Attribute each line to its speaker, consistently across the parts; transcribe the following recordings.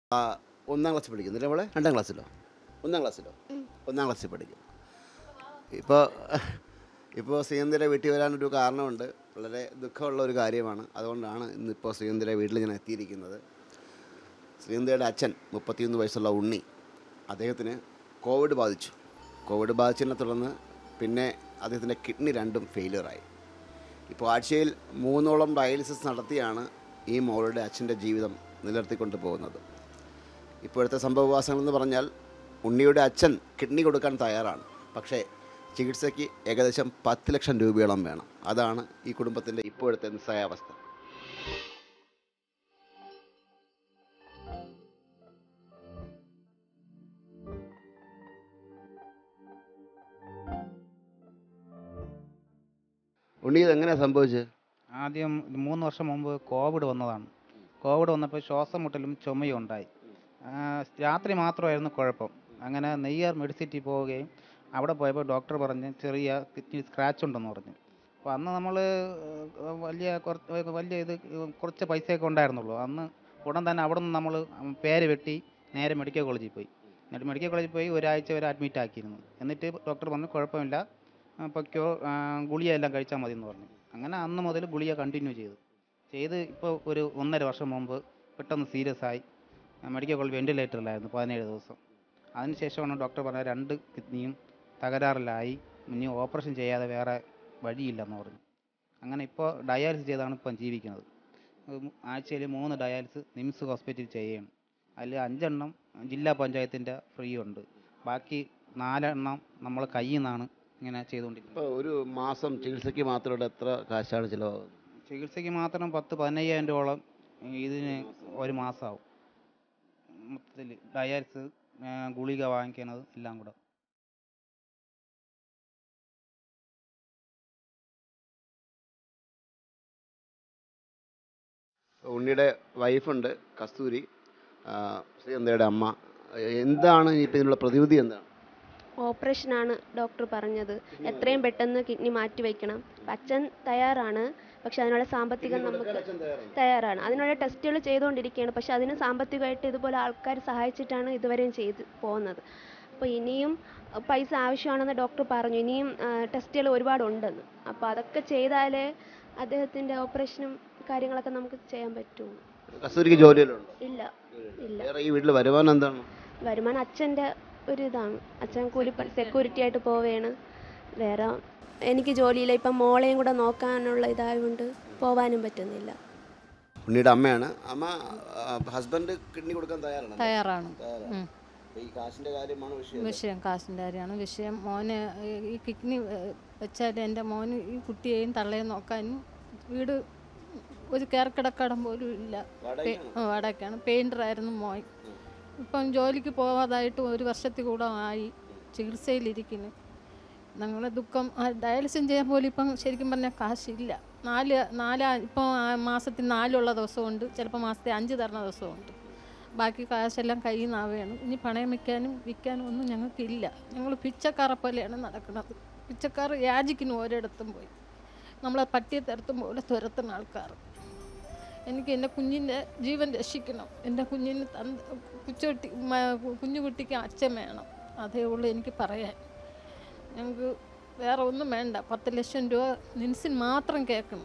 Speaker 1: ആ, ഒന്നാം ക്ലാസ്സിൽ പഠിക്കുന്നില്ല അവളെ രണ്ടാം ക്ലാസ്സിലോ ഒന്നാം ക്ലാസ്സിലോ ഒന്നാം ക്ലാസ്സിൽ പഠിക്കും ഇപ്പോൾ ഇപ്പോൾ ശ്രീയന്തിയുടെ വീട്ടിൽ വരാനൊരു കാരണമുണ്ട് വളരെ ദുഃഖമുള്ള ഒരു കാര്യമാണ് അതുകൊണ്ടാണ് ഇന്നിപ്പോൾ ശ്രീയന്തിയുടെ വീട്ടിൽ ഞാൻ എത്തിയിരിക്കുന്നത് ശ്രീയന്തിയുടെ അച്ഛൻ മുപ്പത്തിയൊന്ന് വയസ്സുള്ള ഉണ്ണി അദ്ദേഹത്തിന് കോവിഡ് ബാധിച്ചു കോവിഡ് ബാധിച്ചതിനെ തുടർന്ന് പിന്നെ അദ്ദേഹത്തിൻ്റെ കിഡ്നി രണ്ടും ഫെയിലിയറായി ഇപ്പോൾ ആഴ്ചയിൽ മൂന്നോളം ഡയാലിസിസ് നടത്തിയാണ് ഈ മോളുടെ അച്ഛൻ്റെ ജീവിതം നിലനിർത്തിക്കൊണ്ട് പോകുന്നത് ഇപ്പോഴത്തെ സംഭവവികാസങ്ങളെന്ന് പറഞ്ഞാൽ ഉണ്ണിയുടെ അച്ഛൻ കിഡ്നി കൊടുക്കാൻ തയ്യാറാണ് പക്ഷേ ചികിത്സയ്ക്ക് ഏകദേശം പത്ത് ലക്ഷം രൂപയോളം വേണം അതാണ് ഈ കുടുംബത്തിൻ്റെ ഇപ്പോഴത്തെ നിസ്സഹായാവസ്ഥ ഉണ്ണി ഇത് എങ്ങനെയാണ് സംഭവിച്ചത്
Speaker 2: ആദ്യം മൂന്ന് വർഷം മുമ്പ് കോവിഡ് വന്നതാണ് കോവിഡ് വന്നപ്പോൾ ശ്വാസം മുട്ടലും ചുമയും ഉണ്ടായി ആ, രാത്രി മാത്രമായിരുന്നു കുഴപ്പം അങ്ങനെ നെയ്യാർ മെഡിസിറ്റി പോവുകയും അവിടെ പോയപ്പോൾ ഡോക്ടർ പറഞ്ഞ് ചെറിയ കിഡ്നി സ്ക്രാച്ച് ഉണ്ടെന്ന് പറഞ്ഞു അപ്പോൾ അന്ന് നമ്മൾ വലിയ കുറച്ച് വലിയ ഇത് കുറച്ച് പൈസയൊക്കെ ഉണ്ടായിരുന്നുള്ളൂ അന്ന് ഉടൻ തന്നെ അവിടെ നിന്ന് നമ്മൾ പേര് വെട്ടി നേരെ മെഡിക്കൽ കോളേജിൽ പോയി എന്നിട്ട് മെഡിക്കൽ കോളേജിൽ പോയി ഒരാഴ്ച വരെ അഡ്മിറ്റ് ആക്കിയിരുന്നു എന്നിട്ട് ഡോക്ടർ പറഞ്ഞു കുഴപ്പമില്ല ആ, പൊയ്ക്കോ ആ, ഗുളിക എല്ലാം കഴിച്ചാൽ മതി എന്ന് പറഞ്ഞു അങ്ങനെ അന്ന് മുതൽ ഗുളിക കണ്ടിന്യൂ ചെയ്തു ചെയ്ത് ഇപ്പോൾ ഒരു ഒന്നര വർഷം മുമ്പ് പെട്ടെന്ന് സീരിയസ് ആയി ആ, മെഡിക്കൽ കോളേജ് വെന്റിലേറ്ററിലായിരുന്നു പതിനേഴ് ദിവസം അതിനുശേഷമാണ് ഡോക്ടർ പറഞ്ഞത് രണ്ട് കിഡ്നിയും തകരാറിലായി ഇനി ഓപ്പറേഷൻ ചെയ്യാതെ വേറെ വഴിയില്ലെന്ന് പറഞ്ഞു അങ്ങനെ ഇപ്പോൾ ഡയാലിസിസ് ചെയ്താണ് ഇപ്പം ജീവിക്കുന്നത് ആഴ്ചയിൽ മൂന്ന് ഡയാലിസിസ് നിംസ് ഹോസ്പിറ്റലിൽ ചെയ്യണം അതിൽ അഞ്ചെണ്ണം ജില്ലാ പഞ്ചായത്തിൻ്റെ ഫ്രീ ഉണ്ട് ബാക്കി നാലെണ്ണം നമ്മൾ കയ്യിൽ നിന്നാണ് ഇങ്ങനെ ചെയ്തുകൊണ്ടിരിക്കുന്നത്
Speaker 1: ഇപ്പോൾ ഒരു മാസം ചികിത്സയ്ക്ക് മാത്രം ഇവിടെ എത്ര കാശാണ് ചിലവാകുന്നത്
Speaker 2: ചികിത്സയ്ക്ക് മാത്രം പത്ത് പതിനയ്യായിരം രൂപയോളം ഇതിന് ഒരു മാസമാവും മൊത്തത്തിൽ ഡയാലിസിസ് ആ, ഗുളിക വാങ്ങിക്കണത് എല്ലാം കൂടെ
Speaker 1: ഉണ്ണിയുടെ വൈഫുണ്ട് കസ്തൂരി ആ, ശ്രീയന്തയുടെ അമ്മ എന്താണ് ഇപ്പം ഇതിനുള്ള പ്രതിവിധി എന്താണ്
Speaker 3: ഓപ്പറേഷനാണ് ഡോക്ടർ പറഞ്ഞത് എത്രയും പെട്ടെന്ന് കിഡ്നി മാറ്റി വയ്ക്കണം അച്ഛൻ തയ്യാറാണ് പക്ഷെ അതിനുള്ള സാമ്പത്തികം നമുക്ക് തയ്യാറാണ് അതിനുള്ള ടെസ്റ്റുകൾ ചെയ്തുകൊണ്ടിരിക്കുകയാണ് പക്ഷെ അതിന് സാമ്പത്തികമായിട്ട് ഇതുപോലെ ആൾക്കാർ സഹായിച്ചിട്ടാണ് ഇതുവരെയും ചെയ്ത് പോകുന്നത് അപ്പോൾ ഇനിയും അഹ് പൈസ ആവശ്യമാണെന്ന് ഡോക്ടർ പറഞ്ഞു ഇനിയും ടെസ്റ്റുകൾ ഒരുപാടുണ്ടെന്ന് അപ്പോൾ അതൊക്കെ ചെയ്താലേ അദ്ദേഹത്തിൻ്റെ ഓപ്പറേഷനും കാര്യങ്ങളൊക്കെ നമുക്ക് ചെയ്യാൻ പറ്റുള്ളൂ
Speaker 1: കസ്തൂരിക്ക് ജോലിയിലുണ്ടോ
Speaker 3: ഇല്ല ഇല്ല
Speaker 1: വേറെ ഈ വീട്ടിൽ വരുമാനം എന്താണ്
Speaker 3: വരുമാനം അച്ഛൻ്റെ ഒരു ഇതാണ് അച്ഛൻ കൂലി സെക്യൂരിറ്റി ആയിട്ട് പോവുകയാണ് വേറെ എനിക്ക് ജോലിയില്ല ഇപ്പം മോളെയും കൂടെ നോക്കാനുള്ള ഇതായതുകൊണ്ട് പോവാനും പറ്റുന്നില്ല
Speaker 1: ഉണ്ണിയുടെ അമ്മയാണ് അമ്മ ഹസ്ബൻഡ് കിഡ്നി കൊടുക്കാൻ തയ്യാറാണ്
Speaker 4: തയ്യാറാണ് ഉം.
Speaker 1: ഈ കാശിന്റെ കാര്യമാണ് വിഷയം
Speaker 4: വിഷയം കാശിൻ്റെ കാര്യമാണ് വിഷയം മോന് ഈ- ഈ കിഡ്നി വെച്ചാൽ എൻ്റെ മോന് ഈ കുട്ടിയെയും തള്ളയും നോക്കാനും വീട് ഒരു കയറക്കിടക്കടം പോലും ഇല്ല വാടകയ്ക്കാണ് പെയിൻ്ററായിരുന്നു മോൻ ഇപ്പം ജോലിക്ക് പോവാതായിട്ട് ഒരു വർഷത്തിൽ കൂടെ ആയി ചികിത്സയിലിരിക്കുന്നു ഞങ്ങളെ ദുഃഖം ആ ഡയാലിസിസ് ചെയ്യാൻ പോലും ഇപ്പം ശരിക്കും പറഞ്ഞാൽ കാശില്ല നാല് നാല് ഇപ്പം മാസത്തിൽ നാലുള്ള ദിവസമുണ്ട് ചിലപ്പോൾ മാസത്തിൽ അഞ്ച് തരണ ദിവസമുണ്ട് ബാക്കി കാശെല്ലാം കയ്യിൽ നിന്നാവുകയാണ് ഇനി പണയം വയ്ക്കാനും വിൽക്കാനും ഒന്നും ഞങ്ങൾക്കില്ല ഞങ്ങൾ പിച്ചക്കാരെ പോലെയാണ് നടക്കുന്നത് പിച്ചക്കാർ യാചിക്കുന്നു ഒരിടത്തും പോയി നമ്മളെ പട്ടിയെ തുരത്തും പോലെ തുരത്തുന്ന ആൾക്കാർ എനിക്ക് എൻ്റെ കുഞ്ഞിൻ്റെ ജീവൻ രക്ഷിക്കണം എൻ്റെ കുഞ്ഞിന് തന്ത കുച്ചുകുട്ടി മ- കുഞ്ഞുകുട്ടിക്ക് അച്ഛൻ വേണം അതേ ഉള്ളൂ എനിക്ക് പറയാൻ ഞങ്ങൾക്ക് വേറെ ഒന്നും വേണ്ട പത്ത് ലക്ഷം രൂപ നിൻസിൻ മാത്രം കേൾക്കണം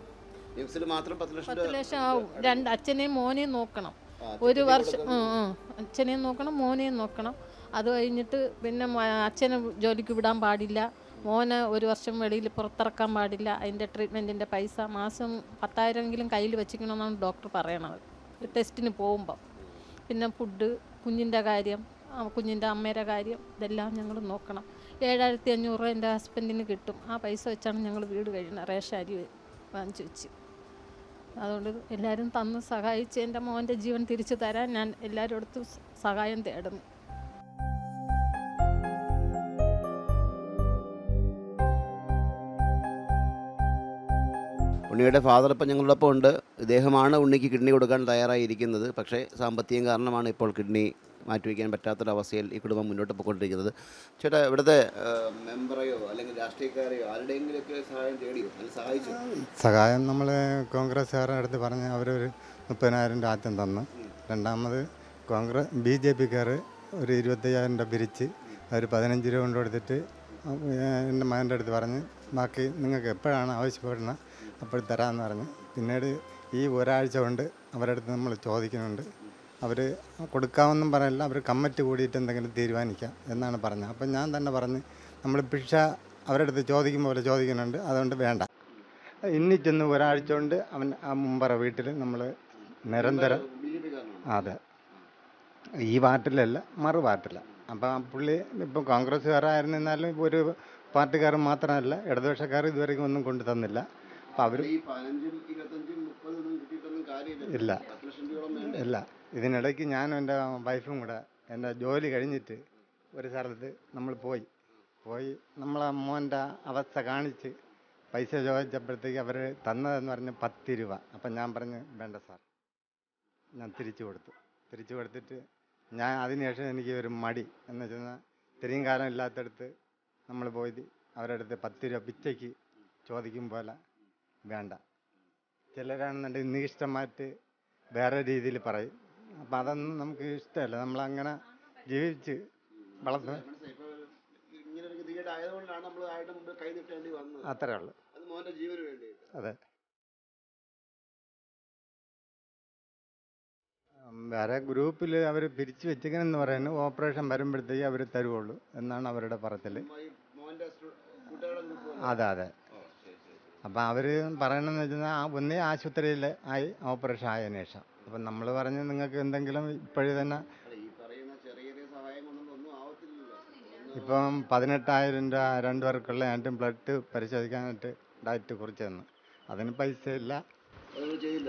Speaker 1: നിംസിൽ മാത്രം പത്ത് ലക്ഷം
Speaker 4: പത്ത്
Speaker 1: രൂപ
Speaker 4: ലക്ഷം ആവും രണ്ട് അച്ഛനെയും മോനെയും നോക്കണം ഒരു വർഷം ആ, ആ. അച്ഛനെയും നോക്കണം മോനെയും നോക്കണം അത് കഴിഞ്ഞിട്ട് പിന്നെ മ- അച്ഛനെ ജോലിക്ക് വിടാൻ പാടില്ല മോനെ ഒരു വർഷം വെളിയിൽ പുറത്തിറക്കാൻ പാടില്ല അതിൻ്റെ ട്രീറ്റ്മെൻറ്റിൻ്റെ പൈസ മാസം പത്തായിരമെങ്കിലും കയ്യിൽ വെച്ചിക്കണമെന്നാണ് ഡോക്ടർ പറയണത് ടെസ്റ്റിന് പോകുമ്പം പിന്നെ ഫുഡ് കുഞ്ഞിൻ്റെ കാര്യം ആ കുഞ്ഞിൻ്റെ അമ്മയുടെ കാര്യം ഇതെല്ലാം ഞങ്ങൾ നോക്കണം ഏഴായിരത്തി അഞ്ഞൂറ് രൂപ എൻ്റെ ഹസ്ബൻഡിന് കിട്ടും ആ പൈസ വെച്ചാണ് ഞങ്ങൾ വീട് കഴിയുന്നത് റേഷൻ അരി വാങ്ങിച്ചു വെച്ച് അതുകൊണ്ട് എല്ലാവരും തന്ന് സഹായിച്ച് എൻ്റെ മോൻ്റെ ജീവൻ തിരിച്ചു തരാൻ ഞാൻ എല്ലാവരും അടുത്ത് സഹായം തേടുന്നു
Speaker 1: ഉണ്ണിയുടെ ഫാദർ ഇപ്പം ഞങ്ങളോടൊപ്പം ഉണ്ട് ഇദ്ദേഹമാണ് ഉണ്ണിക്ക് കിഡ്നി കൊടുക്കാൻ തയ്യാറായിരിക്കുന്നത് പക്ഷേ സാമ്പത്തികം കാരണമാണ് ഇപ്പോൾ കിഡ്നി മാറ്റിവെക്കാൻ പറ്റാത്തൊരവസ്ഥയിൽ ഈ കുടുംബം മുന്നോട്ട് പോയിക്കൊണ്ടിരിക്കുന്നത് ചേട്ടാ ഇവിടുത്തെ മെമ്പറെയോ അല്ലെങ്കിൽ രാഷ്ട്രീയക്കാരെയോ ആരുടെയെങ്കിലുമൊക്കെ സഹായം തേടിയോ അല്ലെങ്കിൽ സഹായിച്ചോ
Speaker 5: സഹായം നമ്മൾ കോൺഗ്രസ്സുകാരുടെ അടുത്ത് പറഞ്ഞ് അവരൊരു മുപ്പതിനായിരം രൂപ ആദ്യം തന്നു രണ്ടാമത് കോൺഗ്രസ് ബി ജെ പിക്കാർ ഒരു ഇരുപത്തയ്യായിരം രൂപ പിരിച്ച് അവർ പതിനഞ്ച് രൂപ കൊണ്ട് കൊടുത്തിട്ട് എൻ്റെ മകൻ്റെ അടുത്ത് പറഞ്ഞ് ബാക്കി നിങ്ങൾക്ക് എപ്പോഴാണ് ആവശ്യപ്പെടുന്നത് അപ്പോൾ തരാമെന്ന് പറഞ്ഞ് പിന്നീട് ഈ ഒരാഴ്ച കൊണ്ട് അവരുടെ അടുത്ത് നമ്മൾ ചോദിക്കുന്നുണ്ട് അവർ കൊടുക്കാമെന്നും പറയില്ല അവർ കമ്മിറ്റി കൂടിയിട്ട് എന്തെങ്കിലും തീരുമാനിക്കാം എന്നാണ് പറഞ്ഞത് അപ്പം ഞാൻ തന്നെ പറഞ്ഞ് നമ്മൾ ഭിക്ഷ അവരുടെ അടുത്ത് ചോദിക്കും പോലെ ചോദിക്കുന്നുണ്ട് അതുകൊണ്ട് വേണ്ട ഇനി ചെന്ന് ഒരാഴ്ച കൊണ്ട് അവൻ ആ മുമ്പറ വീട്ടിൽ നമ്മൾ നിരന്തരം അതെ ഈ പാർട്ടിലല്ല മറു പാർട്ടില അപ്പം ആ പുള്ളി ഇപ്പം കോൺഗ്രസ്സുകാരായിരുന്നാലും ഒരു പാർട്ടിക്കാർ മാത്രമല്ല ഇടതുപക്ഷക്കാർ ഇതുവരെയും ഒന്നും കൊണ്ടു തന്നില്ല അപ്പം അവർ
Speaker 1: ഈ പതിനഞ്ചും ഇരുപത്തഞ്ചും മുപ്പതൊന്നും കിട്ടിയിട്ടൊന്നും കാര്യമില്ല
Speaker 5: ഇല്ല
Speaker 1: പത്ത് ലക്ഷം രൂപയോളം വേണ്ടേ
Speaker 5: ഇല്ല ഇതിനിടയ്ക്ക് ഞാനും എൻ്റെ വൈഫും കൂടെ എൻ്റെ ജോലി കഴിഞ്ഞിട്ട് ഒരു സ്ഥലത്ത് നമ്മൾ പോയി പോയി നമ്മളെ മോൻ്റെ അവസ്ഥ കാണിച്ച് പൈസ ചോദിച്ചപ്പോഴത്തേക്ക് അവർ തന്നതെന്ന് പറഞ്ഞ് പത്ത് രൂപ അപ്പം ഞാൻ പറഞ്ഞ് വേണ്ട സാർ ഞാൻ തിരിച്ചു കൊടുത്തു തിരിച്ചു കൊടുത്തിട്ട് ഞാൻ അതിനുശേഷം എനിക്ക് ഒരു മടി എന്ന് വെച്ചാൽ ഇത്രയും കാലം ഇല്ലാത്തടത്ത് നമ്മൾ പോയി അവരുടെ അടുത്ത് പത്ത് രൂപ പിച്ചയ്ക്ക് ചോദിക്കും പോലെ വേണ്ട ചിലരാണെന്നുണ്ടെങ്കിൽ നികിഷ്ടമായിട്ട് വേറെ രീതിയിൽ പറയും അപ്പം അതൊന്നും നമുക്ക് ഇഷ്ടമല്ല നമ്മളങ്ങനെ ജീവിച്ച് വളർത്തുക
Speaker 1: ഇപ്പൊ ഇങ്ങനെ ഒരു ഗതികേട് ആയതുകൊണ്ടാണ് നമ്മൾ ആരുടെ മുമ്പിൽ കൈ നീട്ടേണ്ടി വന്നത്
Speaker 5: അത്രേ ഉള്ളൂ
Speaker 1: അത് മോന്റെ ജീവന് വേണ്ടിയിട്ട്
Speaker 5: അതെ ഉം, വേറെ ഗ്രൂപ്പിൽ അവർ പിരിച്ചു വെച്ചിരിക്കണമെന്ന് പറയുന്നത് ഓപ്പറേഷൻ വരുമ്പോഴത്തേക്ക് അവർ തരുവുള്ളൂ എന്നാണ് അവരുടെ പറച്ചിൽ
Speaker 1: ഈ മോന്റെ സ്റ്റു- കൂട്ടുകാരുടെ ഗ്രൂപ്പ്
Speaker 5: അതെ അതെ അപ്പം അവർ പറയണമെന്ന് വെച്ചാൽ ആ ഒന്നേ ആശുപത്രിയിൽ ആയി ഓപ്പറേഷൻ ആയതിനു ശേഷം അപ്പം നമ്മൾ പറഞ്ഞ് നിങ്ങൾക്ക് എന്തെങ്കിലും ഇപ്പോഴും തന്നെ
Speaker 1: ഈ പറയുന്ന ചെറിയ ചെറിയ സഹായം കൊണ്ടൊന്നും ഒന്നും ആവത്തില്ലല്ലോ ഒന്ന്
Speaker 5: ഇപ്പം പതിനെട്ടായിരം രൂപ രണ്ട് പേർക്കുള്ള ആയിട്ടും ബ്ലഡ് പരിശോധിക്കാനായിട്ട് ഡയറ്റ് കുറിച്ച് തന്നു അതിന് പൈസ ഇല്ല
Speaker 1: അതൊന്നും ചെയ്യില്ല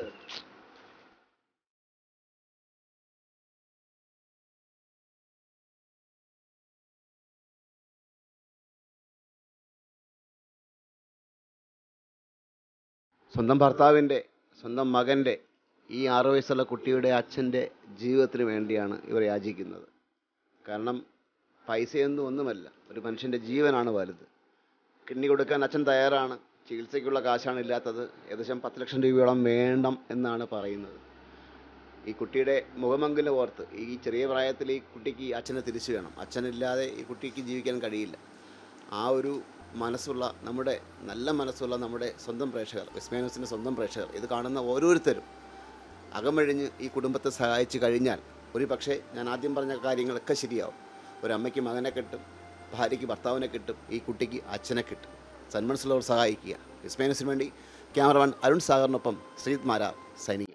Speaker 1: സ്വന്തം ഭർത്താവിൻ്റെ സ്വന്തം മകൻ്റെ ഈ ആറു വയസ്സുള്ള കുട്ടിയുടെ അച്ഛൻ്റെ ജീവിതത്തിന് വേണ്ടിയാണ് ഇവർ യാചിക്കുന്നത് കാരണം പൈസയൊന്നും ഒന്നുമല്ല ഒരു മനുഷ്യൻ്റെ ജീവനാണ് വലുത് കിഡ്നി കൊടുക്കാൻ അച്ഛൻ തയ്യാറാണ് ചികിത്സയ്ക്കുള്ള കാശാണ് ഇല്ലാത്തത് ഏകദേശം പത്ത് ലക്ഷം രൂപയോളം വേണം എന്നാണ് പറയുന്നത് ഈ കുട്ടിയുടെ മുഖമെങ്കിലും ഓർത്ത് ഈ ചെറിയ പ്രായത്തിൽ ഈ കുട്ടിക്ക് അച്ഛനെ തിരിച്ചു വേണം അച്ഛനില്ലാതെ ഈ കുട്ടിക്ക് ജീവിക്കാൻ കഴിയില്ല ആ ഒരു മനസ്സുള്ള നമ്മുടെ നല്ല മനസ്സുള്ള നമ്മുടെ സ്വന്തം പ്രേക്ഷകർ വിസ്മയനസിൻ്റെ സ്വന്തം പ്രേക്ഷകർ ഇത് കാണുന്ന ഓരോരുത്തരും അകമഴിഞ്ഞ് ഈ കുടുംബത്തെ സഹായിച്ചു കഴിഞ്ഞാൽ ഒരു പക്ഷേ ഞാൻ ആദ്യം പറഞ്ഞ കാര്യങ്ങളൊക്കെ ശരിയാവും ഒരമ്മയ്ക്ക് മകനെ കിട്ടും ഭാര്യയ്ക്ക് ഭർത്താവിനെ കിട്ടും ഈ കുട്ടിക്ക് അച്ഛനെ കിട്ടും സന്മനസ്സുള്ളവർ സഹായിക്കുക വിസ്മയനസിന് വേണ്ടി ക്യാമറമാൻ അരുൺ സാഗറിനൊപ്പം ശ്രീത് മാരാ സൈനിക